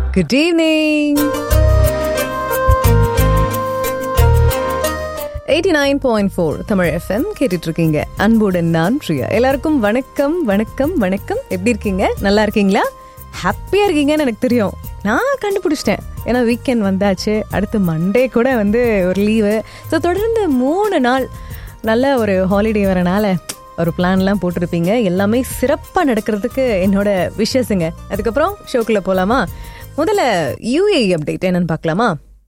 Good evening eighty nine point four Tamil FM கேட்டுட்டு இருக்கீங்க அன்புடன் நான் பிரியா எல்லாருக்கும் வணக்கம் வணக்கம் வணக்கம் எப்படி இருக்கீங்க நல்லா இருக்கீங்களா ஹாப்பியாக இருக்கீங்கன்னு எனக்கு தெரியும் நான் கண்டுபிடிச்சிட்டேன் ஏன்னா வீக்கெண்ட் வந்தாச்சு அடுத்து மண்டே கூட வந்து ஒரு லீவு ஸோ தொடர்ந்து மூணு நாள் நல்ல ஒரு ஹாலிடே வரனால ஒரு பிளான்லாம் போட்டிருப்பீங்க எல்லாமே சிறப்பாக நடக்கிறதுக்கு என்னோட விஷஸுங்க அதுக்கப்புறம் ஷோக்குள்ளே போகலாமா முதல்ல யூஏ அப்டேட் என்னன்னு பார்க்கலாமா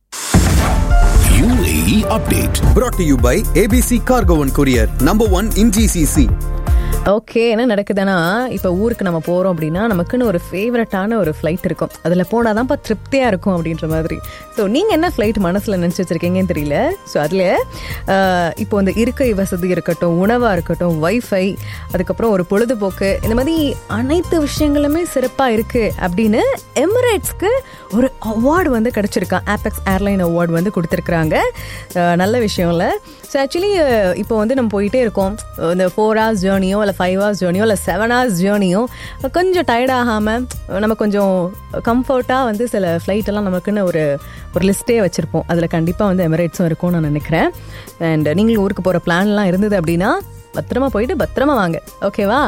UAE update. brought to you by ABC Cargo and Courier, number one in GCC. Okay என்ன நடக்குதுன்னா இப்போ ஊருக்கு நம்ம போகிறோம் அப்படின்னா நமக்குன்னு ஒரு ஃபேவரட்டான ஒரு ஃப்ளைட் இருக்கும் அதில் போனால் தான்ப்பா திருப்தியாக இருக்கும் அப்படின்ற மாதிரி ஸோ நீங்கள் என்ன ஃப்ளைட் மனசில் நினச்சி வச்சுருக்கீங்கன்னு தெரியல ஸோ அதில் இப்போ இந்த இருக்கை வசதி இருக்கட்டும் உணவாக இருக்கட்டும் வைஃபை அதுக்கப்புறம் ஒரு பொழுதுபோக்கு இந்த மாதிரி அனைத்து விஷயங்களுமே சிறப்பாக இருக்குது அப்படின்னு எமிரேட்ஸ்க்கு ஒரு அவார்டு வந்து கிடச்சிருக்கான் ஆப்பெக்ஸ் ஏர்லைன் அவார்டு வந்து கொடுத்துருக்குறாங்க அஹ் நல்ல விஷயம் இல்லை ஸோ ஆக்சுவலி இப்போ வந்து நம்ம போயிட்டே இருக்கோம் இந்த ஃபோர் ஹவர்ஸ் ஜேர்னியோ இல்லை ஃபைவ் ஹவர்ஸ் ஜேர்னியோ இல்லை செவன் ஹவர்ஸ் ஜேர்னியோ கொஞ்சம் டயர்ட் ஆகாமல் நம்ம கொஞ்சம் கம்ஃபர்ட்டாக வந்து சில ஃப்ளைட் எல்லாம் நமக்குன்னு ஒரு ஒரு லிஸ்ட்டே வச்சுருப்போம் அதில் கண்டிப்பாக வந்து எமிரேட்ஸும் இருக்கும்னு நான் நினைக்கிறேன் அண்ட் நீங்களும் ஊருக்கு போகிற பிளான்லாம் இருந்தது அப்படின்னா பத்திரமா போயிட்டு பத்திரமா வாங்க ஓகேவா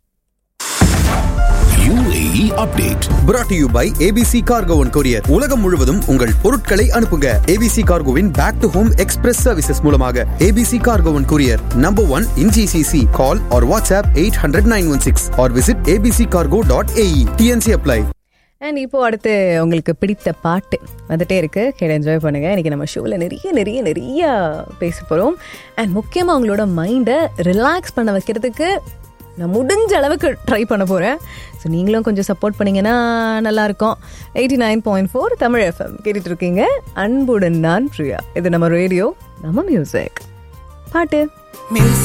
UAE update. brought to you by ABC Cargo and Courier. உலகம் முழுவதும் உங்கள் பொருட்களை அனுப்புங்க ABC Cargoவின் back to home express services மூலமாக ABC Cargo and Courier, number one in GCC. Call or WhatsApp 800-916 or visit abccargo.ae. TNC apply. And இப்போ அடுத்து உங்களுக்கு பிடித்த பாட்டு வந்துட்டே இருக்கு கேட என்ஜாய் பண்ணுங்க இன்னைக்கு நம்ம ஷோவில் நிறைய நிறைய நிறைய பேச போகிறோம் அண்ட் முக்கியமாக உங்களோட மைண்டை ரிலாக்ஸ் பண்ண வைக்கிறதுக்கு நான் முடிஞ்ச அளவுக்கு ட்ரை பண்ண போகிறேன் ஸோ நீங்களும் கொஞ்சம் சப்போர்ட் பண்ணீங்கன்னா நல்லாயிருக்கும் eighty nine point four Tamil FM கேட்டுட்டு இருக்கீங்க அன்புடன் நான் பிரியா இது நம்ம ரேடியோ நம்ம மியூசிக் பாட்டு Music